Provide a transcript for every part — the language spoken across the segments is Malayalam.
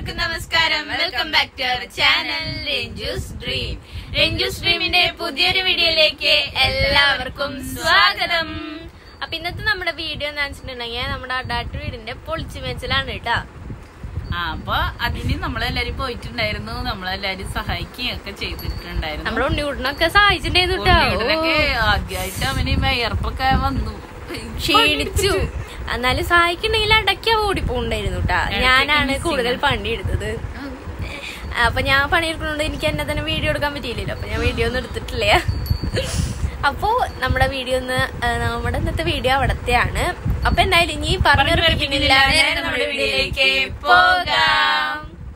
എല്ലാവർക്കും നമസ്കാരം welcome back to our channel Ranju's dream Ranju's ഡ്രീമിന്റെ പുതിയൊരു വീഡിയോയിലേക്ക് എല്ലാവർക്കും സ്വാഗതം അപ്പൊ ഇന്നത്തെ നമ്മുടെ വീഡിയോ എന്ന് വെച്ചിട്ടുണ്ടെങ്കിൽ നമ്മുടെ അഡാട്ട് വീടിന്റെ പൊളിച്ചു മേച്ചലാണ് കേട്ടാ ആ അപ്പൊ അതിന് നമ്മളെല്ലാരും പോയിട്ടുണ്ടായിരുന്നു നമ്മളെല്ലാരും സഹായിക്കുകയും ഒക്കെ ചെയ്തിട്ടുണ്ടായിരുന്നു നമ്മുടെ ഉണ്ണിക്കുട്ടനൊക്കെ സഹായിച്ചിട്ടുണ്ടായിരുന്നു കേട്ടോ ഉണ്ണിയുടനൊക്കെ ആദ്യമായിട്ട് അവന് വയർപ്പൊക്കെ വന്നു ക്ഷീണിച്ചു എന്നാലും സഹായിക്കണ്ടെങ്കിൽ അടയ്ക്ക ഓടിപ്പോണ്ടായിരുന്നു കേട്ടാ ഞാനാണ് missing കൂടുതൽ പണിയെടുത്തത് അപ്പൊ ഞാൻ പണിയെടുക്കുന്നോണ്ട് എനിക്ക് എന്നെ തന്നെ വീഡിയോ എടുക്കാൻ പറ്റിയില്ലല്ലോ അപ്പൊ ഞാൻ വീഡിയോ ഒന്നും എടുത്തിട്ടില്ല അപ്പോ നമ്മുടെ വീഡിയോ ഒന്ന് ആ, നമ്മുടെ ഇന്നത്തെ വീഡിയോ അവിടത്തെയാണ് അപ്പൊ എന്തായാലും ഇനി പറഞ്ഞു ഉറപ്പിക്കുന്നില്ല നേരെ നമ്മുടെ വീഡിയോയിലേക്ക് പോകാം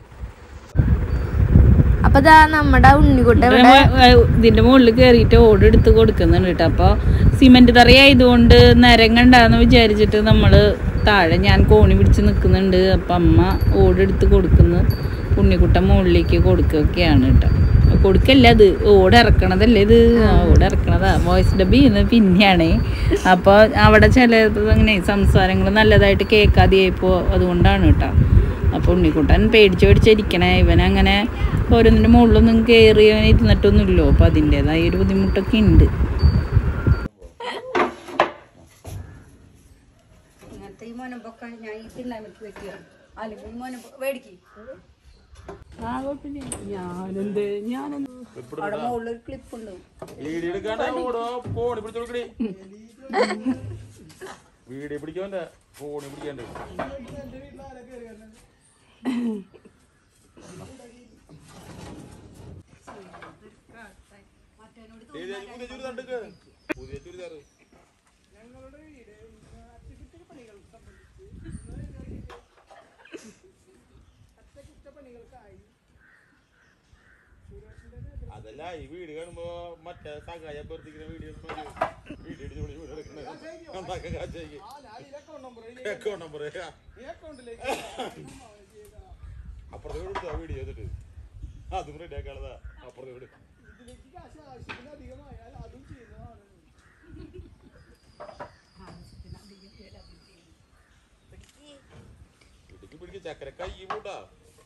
അപ്പൊ ദാ നമ്മുടെ ഉണ്ണിക്കുട്ടൻ ഇവിടെ ഇതിന്റെ മുകളിൽ കയറിയിട്ട് ഓട് എടുത്ത് കൊടുക്കുന്നുണ്ട് കേട്ടോ അപ്പൊ സിമെന്റ് തറയായതുകൊണ്ട് നരങ്ങണ്ടാന്ന് വിചാരിച്ചിട്ട് നമ്മള് താഴെ ഞാൻ കോണി പിടിച്ച് നിൽക്കുന്നുണ്ട് അപ്പൊ അമ്മ ഓട് എടുത്ത് കൊടുക്കുന്നു ഉണ്ണിക്കുട്ടൻ മുകളിലേക്ക് കൊടുക്കുകയൊക്കെയാണ് കേട്ടോ കൊടുക്കല്ല അത് ഓട് ഇറക്കണതല്ലേ ഇത് ആ, ഓട് ഇറക്കണതാ വോയിസ് ഡബ് ചെയ്യുന്നത് പിന്നെയാണ് അപ്പൊ അവിടെ ചിലത് അങ്ങനെ സംസാരങ്ങൾ നല്ലതായിട്ട് കേൾക്കാതെയായിപ്പോ അതുകൊണ്ടാണ് കേട്ടോ അപ്പൊ ഉണ്ണിക്കുട്ടൻ പേടിച്ച് പേടിച്ചിരിക്കണേ ഇവനങ്ങനെ ഓരോന്നിന്റെ മുകളിലൊന്നും കയറി അവൻ ഇരുന്നിട്ടൊന്നുമില്ലോ അപ്പൊ അതിൻ്റെതായ ഒരു ബുദ്ധിമുട്ടൊക്കെ ഉണ്ട് അങ്ങനത്തെ ഈ മോനെ പൊക്കാൻ ഞാൻ ഈ തിന്നാൻ വെക്കുക അല്ലെങ്കിൽ ഈ മോനെ മേടിക്ക് അവിടെ മുകളിൽ ഒരു ക്ലിപ്പ് ഉണ്ട് വീഡിയോ പിടിക്കാൻ്റെ ഫോണ് പിടിക്കാണ്ട് പുതിയ ചുരിദാർ എടുക്ക്. പുതിയ ചുരിദാർ അതല്ല ഈ വീട് കാണുമ്പോ മറ്റേ സഹായ പ്രവർത്തിക്കുന്ന വീഡിയോ വീഡിയോ അടിച്ച് പൊളിച്ച് വീഡിയോ എടുക്കണത് ഉണ്ടാക്കാൻ കാശാക്കി അക്കൗണ്ട് നമ്പർ അപ്പുറത്തെ വീട് എടുത്തോ വീഡിയോ ചെയ്തിട്ട് അതും റെഡി ആക്കാനുള്ളതാ അപ്പുറത്തെ വീട് ഇടുക്കി പിടിക്ക് ചക്കര കൈ പൂട്ടാ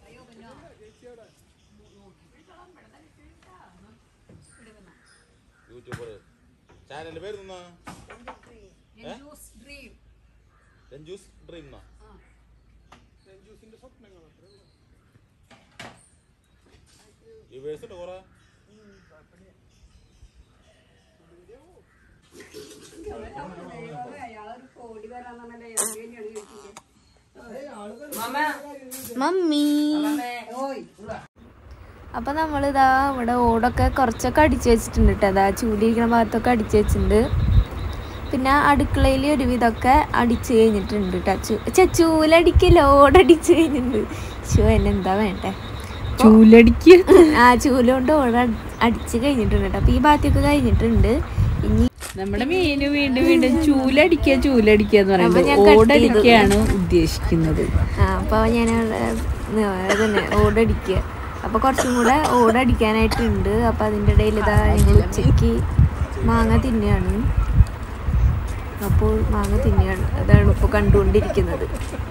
യൂട്യൂബർ ചാനലിന്റെ പേര് നിന്നാ രഞ്ജൂസ് ഡ്രീം എന്നാ വ്യൂവേഴ്സ് ഉണ്ട് കുറെ മമ്മി അപ്പൊ നമ്മളിതാ ഇവിടെ ഓടൊക്കെ കുറച്ചൊക്കെ അടിച്ചു വെച്ചിട്ടുണ്ട് കേട്ടോ അതാ ചൂലിരിക്കുന്ന ഭാഗത്തൊക്കെ അടിച്ചു വെച്ചിട്ടുണ്ട് പിന്നെ അടുക്കളയിൽ ഒരുവിധമൊക്കെ അടിച്ചു കഴിഞ്ഞിട്ടുണ്ട് കേട്ടോ ചൂലടിക്കല്ല ഓടടിച്ചു കഴിഞ്ഞിട്ടുണ്ട് ശോ എന്നെന്താ വേണ്ടേ ചൂലടിക്ക് ആ ചൂല കൊണ്ട് ഓട അടിച്ചു കഴിഞ്ഞിട്ടുണ്ട് കേട്ടോ അപ്പൊ ഈ ഭാഗത്തൊക്കെ കഴിഞ്ഞിട്ടുണ്ട് ഇനി നമ്മുടെ മീന് വീണ്ടും വീണ്ടും ചൂലടിക്കുക ചൂലടിക്കുക എന്ന് അപ്പൊ ഞാൻ പറയുമ്പോൾ cut ചെയ്തു. ഓടടിക്കുകയാണ് ഉദ്ദേശിക്കുന്നത് ആ അപ്പോൾ ഞാൻ അതന്നെ ഓടടിക്കുക അപ്പോൾ കുറച്ചും കൂടെ ഓടടിക്കാനായിട്ടുണ്ട് അപ്പോൾ അതിൻ്റെ ഇടയിൽ ഇതാ ഞങ്ങൾ ഉച്ചയ്ക്ക് മാങ്ങ തിന്നുകയാണ് അപ്പോൾ മാങ്ങ തിന്നുകയാണ് അതാണ് ഇപ്പോൾ കണ്ടുകൊണ്ടിരിക്കുന്നത്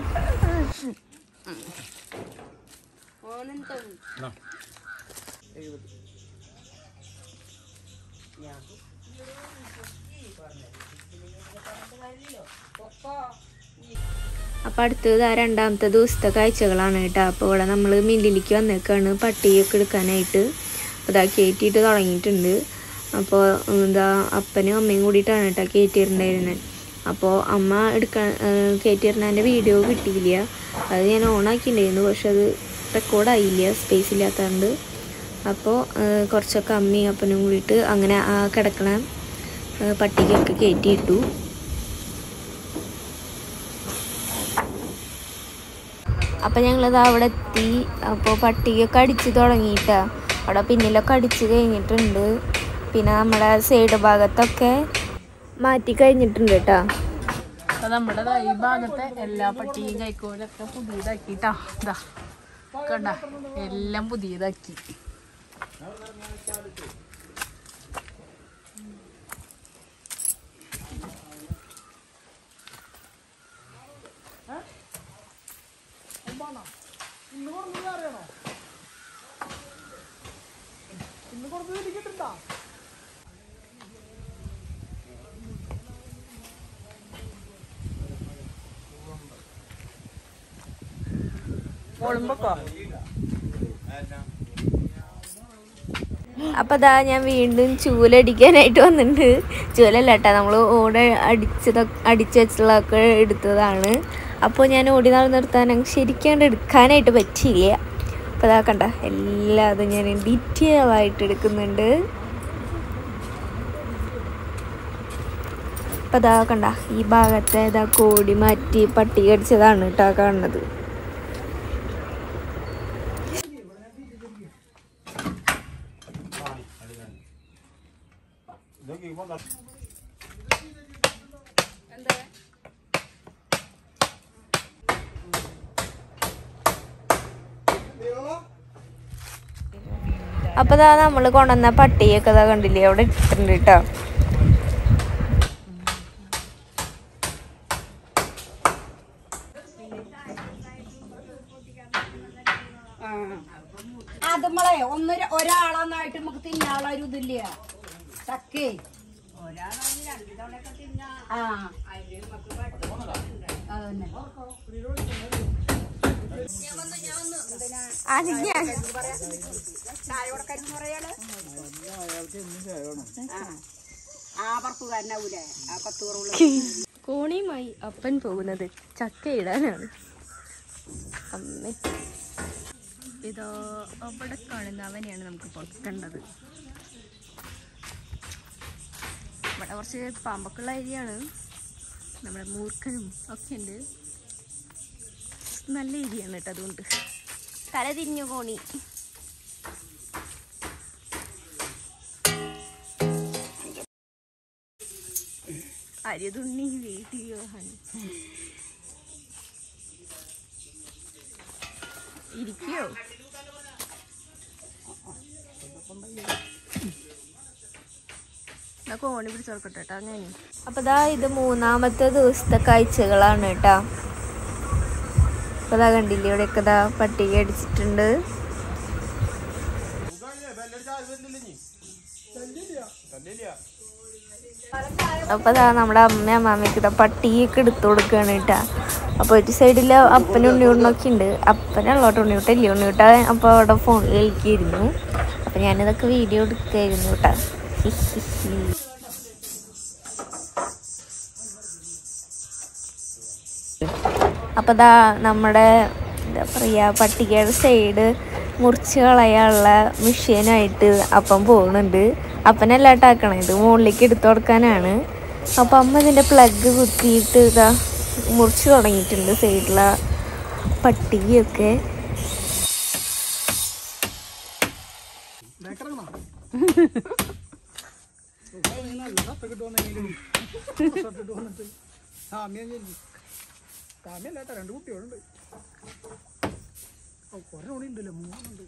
അപ്പോൾ അടുത്തത് ആ രണ്ടാമത്തെ ദിവസത്തെ കാഴ്ചകളാണ് കേട്ടോ അപ്പോൾ ഇവിടെ നമ്മൾ മില്ലിലേക്ക് വന്നേക്കാണ് പട്ടിയൊക്കെ എടുക്കാനായിട്ട് അപ്പോൾ ഇതാ കയറ്റിയിട്ട് തുടങ്ങിയിട്ടുണ്ട് അപ്പോൾ എന്താ അപ്പനും അമ്മയും കൂടിയിട്ടാണ് കേട്ടോ കയറ്റിയിട്ടുണ്ടായിരുന്നത് അപ്പോൾ അമ്മ എടുക്കാൻ കയറ്റിയിരുന്നതിൻ്റെ വീഡിയോ കിട്ടിയില്ല അത് ഞാൻ ഓണാക്കിയിട്ടുണ്ടായിരുന്നു പക്ഷെ അത് റെക്കോർഡായില്ല സ്പേസ് ഇല്ലാത്തതുകൊണ്ട് അപ്പോൾ കുറച്ചൊക്കെ അമ്മയും അപ്പനും കൂടിയിട്ട് അങ്ങനെ ആ കിടക്കണ ആ, പട്ടിക്കൊക്കെ കയറ്റിയിട്ടു അപ്പം ഞങ്ങളിത് അവിടെ എത്തി അപ്പോൾ പട്ടികയൊക്കെ അടിച്ച് തുടങ്ങിയിട്ടാ അവിടെ പിന്നിലൊക്കെ അടിച്ച് കഴിഞ്ഞിട്ടുണ്ട് പിന്നെ നമ്മുടെ സൈഡ് ഭാഗത്തൊക്കെ മാറ്റി കഴിഞ്ഞിട്ടുണ്ട് കേട്ടോ അപ്പൊ നമ്മുടെ ദാ ഈ ഭാഗത്തെ എല്ലാ പട്ടിയും കൈക്കോലൊക്കെ പുതിയതാക്കിട്ടാ ഇതാ കണ്ട എല്ലാം പുതിയതാക്കി അപ്പൊ ദാ ഞാൻ വീണ്ടും ചൂലടിക്കാനായിട്ട് വന്നിട്ടുണ്ട് ചൂലല്ല കേട്ടോ നമ്മൾ ഓടെ അടിച്ചതൊ അടിച്ചു വെച്ചുള്ളതൊക്കെ എടുത്തതാണ് അപ്പോൾ ഞാൻ ഓടി നാൾ നിർത്താൻ അങ്ങ് ശരിക്കാണ്ട് എടുക്കാനായിട്ട് പറ്റിയില്ല അപ്പോൾ അതാ കണ്ട എല്ലാ അതും ഞാൻ ഡീറ്റെയിൽ ആയിട്ട് എടുക്കുന്നുണ്ട് അപ്പം അതാ കണ്ട ഈ ഭാഗത്തെ ഇതാ കോടി മാറ്റി പട്ടി കടിച്ചതാണ് കേട്ടോ കാണുന്നത് അപ്പൊ ദാ നമ്മൾ കൊണ്ടുവന്ന പട്ടിയൊക്കെ ഇതാ കണ്ടില്ലേ അവിടെ ഇട്ടിട്ടുണ്ട് കേട്ടോ അത് നമ്മളെ ഒന്ന് ഒരാളൊന്നായിട്ട് നമുക്ക് തിന്നാനുള്ള ഒരു ഇതില്ല ചക്കേ ആ അതന്നെ ചായ കൊടുക്കാരെന്ന് പറയാള് ആ പറക്കുകാരനാവൂലേ ആ പത്തൂറുള്ള കോണിയുമായി അപ്പൻ പോകുന്നത് ചക്ക ഇടാനാണ് അമ്മേ ഇതോ അവിടെ കാണുന്ന അവനെയാണ് നമുക്ക് പൊക്കേണ്ടത് ഇവിടെ കുറച്ച് പാമ്പൊക്കെയുള്ള ഏരിയയാണ് നമ്മുടെ മൂർഖനും ഒക്കെ ഉണ്ട് നല്ല ഏരിയയാണ് കേട്ടോ അതുകൊണ്ട് തല തിരിഞ്ഞു കോണി അരിതുണ്ണി വീഡിയോ ഇരിക്കോ കോണി പിടിച്ച് കൊടുക്കട്ടെ കേട്ടോ അങ്ങനെ അപ്പൊ ദാ ഇത് മൂന്നാമത്തെ ദിവസത്തെ കാഴ്ചകളാണ് കേട്ടാ അപ്പൊ ദാ കണ്ടില്ലേ ഇവിടെയൊക്കെ ദാ പട്ടിക അടിച്ചിട്ടുണ്ട് അപ്പൊ ദാ നമ്മുടെ അമ്മ അമ്മാമ്മയ്ക്ക് ഇതാ പട്ടിയൊക്കെ എടുത്തു കൊടുക്കുകയാണ് കേട്ടാ അപ്പൊ ഒരു സൈഡിൽ അപ്പനും ഉണ്ണിയൂട്ടനൊക്കെ ഉണ്ട് അപ്പനുള്ളോട്ട് ഉണ്ണിയൂട്ടല്ലേ ഉണ്ണിയൂട്ട അപ്പൊ അവിടെ ഫോണിൽ കളിക്കായിരുന്നു അപ്പൊ ഞാനിതൊക്കെ വീഡിയോ എടുക്കായിരുന്നു കേട്ടാ ഹി, ഹി, ഹി. അപ്പൊ ദാ നമ്മുടെ എന്താ പറയാ പട്ടികയുടെ സൈഡ് മുറിച്ച് കളയാനുള്ള മെഷീനായിട്ട് അപ്പം പോകുന്നുണ്ട് അപ്പനല്ല ട്ടാക്കണേ ഇത് മുകളിലേക്ക് എടുത്തു കൊടുക്കാനാണ് അപ്പം അമ്മ ഇതിൻ്റെ പ്ലഗ് കുത്തിയിട്ട് ഇതാ മുറിച്ച് തുടങ്ങിയിട്ടുണ്ട് സൈഡിലെ പട്ടികയൊക്കെ കാമ്യല്ലാത്ത രണ്ട് കുട്ടികളുണ്ട് കുറെ ഓണി ഉണ്ടല്ലോ മൂന്നുണ്ട്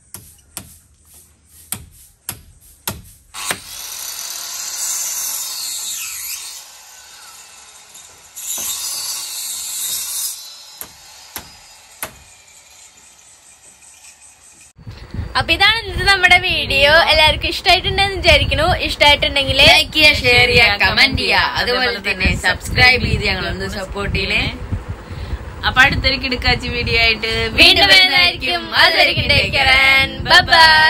അപ്പൊ ഇതാണ് ഇന്നത്തെ നമ്മുടെ വീഡിയോ എല്ലാവർക്കും ഇഷ്ടമായിട്ടുണ്ടെന്ന് വിചാരിക്കുന്നു ഇഷ്ടമായിട്ടുണ്ടെങ്കിൽ ലൈക്ക് ചെയ്യുക ഷെയർ ചെയ്യുക കമന്റ് ചെയ്യുക അതുപോലെ തന്നെ സബ്സ്ക്രൈബ് ചെയ്ത് ഞങ്ങളൊന്ന് സപ്പോർട്ട് ചെയ്യണേ അപ്പൊ അടുത്തൊരു കിടക്കാച്ചി വീഡിയോ ആയിട്ട് വീണ്ടും വരുന്നതായിരിക്കും അതുവരെയും take care and bye bye.